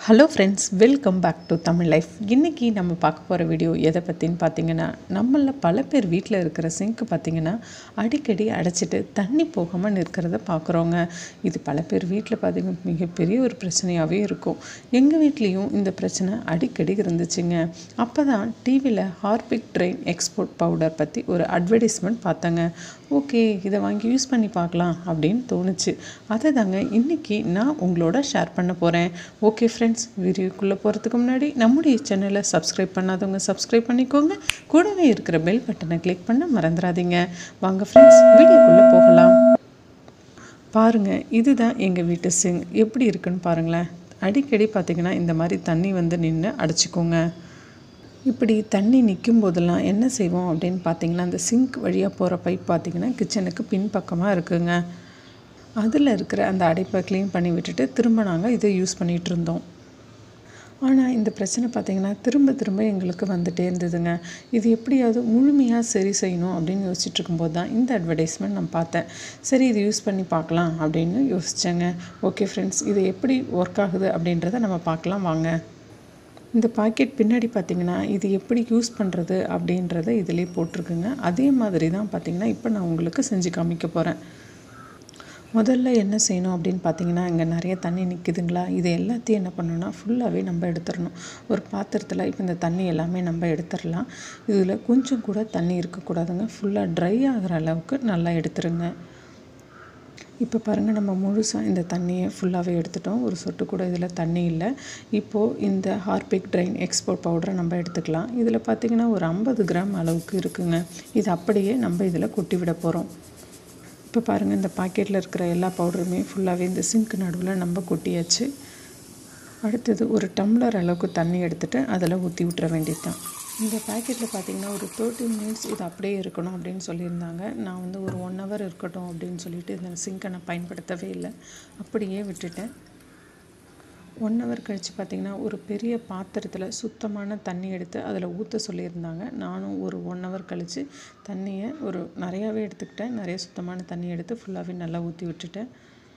hello friends welcome back to Tamil life இன்றைக்கி நம்ம பார்க்க போகிற வீடியோ எதை பற்றின்னு பார்த்தீங்கன்னா நம்மளில் பல பேர் வீட்டில் இருக்கிற சிங்க் பார்த்திங்கன்னா அடிக்கடி அடைச்சிட்டு தண்ணி போகாமல் நிற்கிறத பார்க்குறோங்க இது பல பேர் வீட்டில் பார்த்திங்க மிகப்பெரிய ஒரு பிரச்சனையாகவே இருக்கும் எங்கள் வீட்லேயும் இந்த பிரச்சனை அடிக்கடி இருந்துச்சுங்க அப்போ தான் டிவியில் ஹார்பிக் ட்ரெயின் எக்ஸ்போர்ட் பவுடர் பற்றி ஒரு அட்வர்டைஸ்மெண்ட் பார்த்தேங்க ஓகே இதை வாங்கி யூஸ் பண்ணி பார்க்கலாம் அப்படின்னு தோணுச்சு அதை தாங்க இன்றைக்கி நான் உங்களோட ஷேர் பண்ண போகிறேன் ஓகே ஃப்ரெண்ட்ஸ் வீடியோக்குள்ளே போகிறதுக்கு முன்னாடி நம்முடைய சேனலை சப்ஸ்கிரைப் பண்ணாதவங்க சப்ஸ்கிரைப் பண்ணிக்கோங்க கூடவே இருக்கிற பெல் பட்டனை கிளிக் பண்ண மறந்துடாதீங்க வாங்க ஃப்ரெண்ட்ஸ் வீடியோக்குள்ளே போகலாம் பாருங்கள் இதுதான் எங்கள் வீட்டு சிங் எப்படி இருக்குன்னு பாருங்களேன் அடிக்கடி பார்த்திங்கன்னா இந்த மாதிரி தண்ணி வந்து நின்று அடைச்சிக்கோங்க இப்படி தண்ணி நிற்கும் போதெல்லாம் என்ன செய்வோம் அப்படின்னு பார்த்தீங்கன்னா அந்த சிங்க் வழியாக போகிற பைப் பார்த்திங்கன்னா கிச்சனுக்கு பின்பக்கமாக இருக்குங்க அதில் இருக்கிற அந்த அடைப்பை க்ளீன் பண்ணி விட்டுட்டு திரும்ப நாங்கள் இதை யூஸ் பண்ணிகிட்டு இருந்தோம் ஆனால் இந்த பிரச்சனை பார்த்திங்கன்னா திரும்ப திரும்ப எங்களுக்கு வந்துகிட்டே இருந்ததுங்க இது எப்படியாவது முழுமையாக சரி செய்யணும் அப்படின்னு யோசிச்சுட்டு இருக்கும்போது தான் இந்த அட்வர்டைஸ்மெண்ட் நான் பார்த்தேன் சரி இது யூஸ் பண்ணி பார்க்கலாம் அப்படின்னு யோசித்தேங்க ஓகே ஃப்ரெண்ட்ஸ் இது எப்படி ஒர்க் ஆகுது அப்படின்றத நம்ம பார்க்கலாம் வாங்க இந்த பாக்கெட் பின்னாடி பார்த்திங்கன்னா இது எப்படி யூஸ் பண்ணுறது அப்படின்றத இதிலே போட்டிருக்குங்க அதே மாதிரி தான் பார்த்திங்கன்னா இப்போ நான் உங்களுக்கு செஞ்சு காமிக்க போகிறேன் முதல்ல என்ன செய்யணும் அப்படின்னு பார்த்தீங்கன்னா இங்கே நிறைய தண்ணி நிற்குதுங்களா இது எல்லாத்தையும் என்ன பண்ணணும்னா ஃபுல்லாகவே நம்ம எடுத்துடணும் ஒரு பாத்திரத்தில் இப்போ இந்த தண்ணி எல்லாமே நம்ம எடுத்துடலாம் இதில் கொஞ்சம் கூட தண்ணி இருக்கக்கூடாதுங்க ஃபுல்லாக ட்ரை ஆகிற அளவுக்கு நல்லா எடுத்துருங்க இப்போ பாருங்கள் நம்ம முழுசாக இந்த தண்ணியை ஃபுல்லாகவே எடுத்துட்டோம் ஒரு சொட்டு கூட இதில் தண்ணி இல்லை இப்போது இந்த ஹார்பிக் ட்ரைன் எக்ஸ்போர்ட் பவுடரை நம்ம எடுத்துக்கலாம் இதில் பார்த்திங்கன்னா ஒரு ஐம்பது கிராம் அளவுக்கு இருக்குங்க இது அப்படியே நம்ம இதில் கொட்டி விட போகிறோம் இப்போ பாருங்கள் இந்த பாக்கெட்டில் இருக்கிற எல்லா பவுடருமே ஃபுல்லாகவே இந்த சிங்க் நடுவில் நம்ம கொட்டியாச்சு அடுத்தது ஒரு டம்ளர் அளவுக்கு தண்ணி எடுத்துகிட்டு அதில் ஊற்றி விட்டுற வேண்டியது தான் இந்த பேக்கெட்டில் பார்த்திங்கன்னா ஒரு தேர்ட்டின் மினிட்ஸ் இது அப்படியே இருக்கணும் அப்படின்னு சொல்லியிருந்தாங்க நான் வந்து ஒரு ஒன் ஹவர் இருக்கட்டும் அப்படின்னு சொல்லிட்டு இந்த சிங்கை நான் பயன்படுத்தவே இல்லை அப்படியே விட்டுட்டேன் ஒன் ஹவர் கழித்து பார்த்திங்கன்னா ஒரு பெரிய பாத்திரத்தில் சுத்தமான தண்ணி எடுத்து அதில் ஊற்ற சொல்லியிருந்தாங்க நானும் ஒரு ஒன் ஹவர் கழித்து தண்ணியை ஒரு நிறையாவே எடுத்துக்கிட்டேன் நிறைய சுத்தமான தண்ணி எடுத்து ஃபுல்லாகவே நல்லா ஊற்றி விட்டுட்டேன்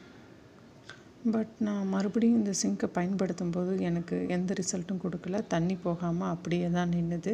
பட் நான் மறுபடியும் இந்த சிங்கை பயன்படுத்தும் போது எனக்கு எந்த ரிசல்ட்டும் கொடுக்கல தண்ணி போகாமல் அப்படியே தான் நின்றுது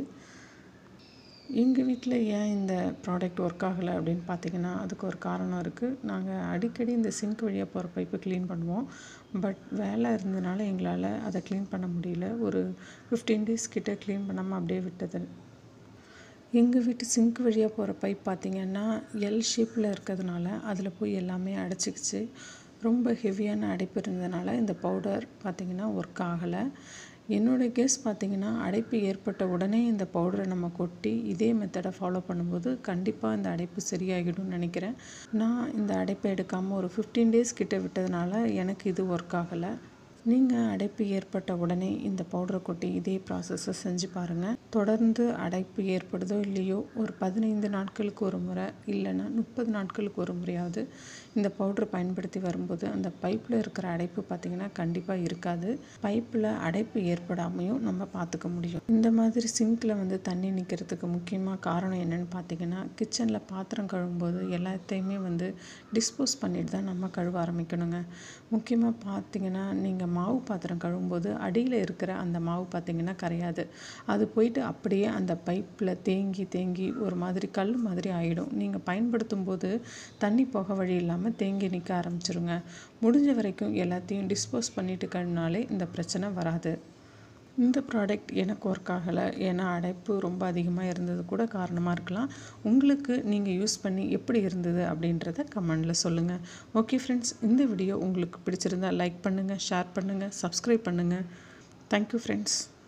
எங்கள் வீட்டில் ஏன் இந்த ப்ராடக்ட் ஒர்க் ஆகலை அப்படின்னு பார்த்தீங்கன்னா அதுக்கு ஒரு காரணம் இருக்குது நாங்கள் அடிக்கடி இந்த சிங்க் வழியாக போகிற பைப்பை க்ளீன் பண்ணுவோம் பட் வேலை இருந்ததுனால எங்களால் அதை க்ளீன் பண்ண முடியல ஒரு ஃபிஃப்டீன் டேஸ் கிட்டே க்ளீன் பண்ணாமல் அப்படியே விட்டது எங்கள் வீட்டு சிங்க் வழியாக போகிற பைப் பார்த்திங்கன்னா எல் ஷேப்பில் இருக்கிறதுனால அதில் போய் எல்லாமே அடைச்சிக்கிச்சு ரொம்ப ஹெவியான அடைப்பு இருந்ததுனால இந்த பவுடர் பார்த்திங்கன்னா ஒர்க் ஆகலை என்னோடய கெஸ் பார்த்திங்கன்னா அடைப்பு ஏற்பட்ட உடனே இந்த பவுடரை நம்ம கொட்டி இதே மெத்தடை ஃபாலோ பண்ணும்போது கண்டிப்பாக இந்த அடைப்பு சரியாகிடும்னு நினைக்கிறேன் நான் இந்த அடைப்பை எடுக்காமல் ஒரு ஃபிஃப்டீன் டேஸ் கிட்ட விட்டதுனால எனக்கு இது ஒர்க் ஆகலை நீங்கள் அடைப்பு ஏற்பட்ட உடனே இந்த பவுடரை கொட்டி இதே ப்ராசஸை செஞ்சு பாருங்கள் தொடர்ந்து அடைப்பு ஏற்படுதோ இல்லையோ ஒரு பதினைந்து நாட்களுக்கு ஒரு முறை இல்லைன்னா முப்பது நாட்களுக்கு ஒரு முறையாவது இந்த பவுடரை பயன்படுத்தி வரும்போது அந்த பைப்பில் இருக்கிற அடைப்பு பார்த்திங்கன்னா கண்டிப்பாக இருக்காது பைப்பில் அடைப்பு ஏற்படாமையும் நம்ம பார்த்துக்க முடியும் இந்த மாதிரி சிங்கில் வந்து தண்ணி நிற்கிறதுக்கு முக்கியமாக காரணம் என்னென்னு பார்த்தீங்கன்னா கிச்சனில் பாத்திரம் கழுவும்போது எல்லாத்தையுமே வந்து டிஸ்போஸ் பண்ணிட்டு தான் நம்ம கழுவ ஆரம்பிக்கணுங்க முக்கியமாக பார்த்தீங்கன்னா நீங்கள் மாவு பாத்திரம் கழுவும்போது அடியில் இருக்கிற அந்த மாவு பார்த்திங்கன்னா கரையாது அது போயிட்டு அப்படியே அந்த பைப்பில் தேங்கி தேங்கி ஒரு மாதிரி கல் மாதிரி ஆகிடும் நீங்கள் பயன்படுத்தும் போது தண்ணி போக வழி இல்லாமல் தேங்கி நிற்க ஆரம்பிச்சிருங்க முடிஞ்ச வரைக்கும் எல்லாத்தையும் டிஸ்போஸ் பண்ணிட்டு கழுனாலே இந்த பிரச்சனை வராது இந்த ப்ராடக்ட் எனக்கு ஒர்க் ஆகலை ஏன்னா அடைப்பு ரொம்ப அதிகமாக இருந்தது கூட காரணமாக இருக்கலாம் உங்களுக்கு நீங்கள் யூஸ் பண்ணி எப்படி இருந்தது அப்படின்றத கமெண்டில் சொல்லுங்கள் ஓகே ஃப்ரெண்ட்ஸ் இந்த வீடியோ உங்களுக்கு பிடிச்சிருந்தால் லைக் பண்ணுங்கள் ஷேர் பண்ணுங்கள் சப்ஸ்கிரைப் பண்ணுங்கள் தேங்க்யூ ஃப்ரெண்ட்ஸ்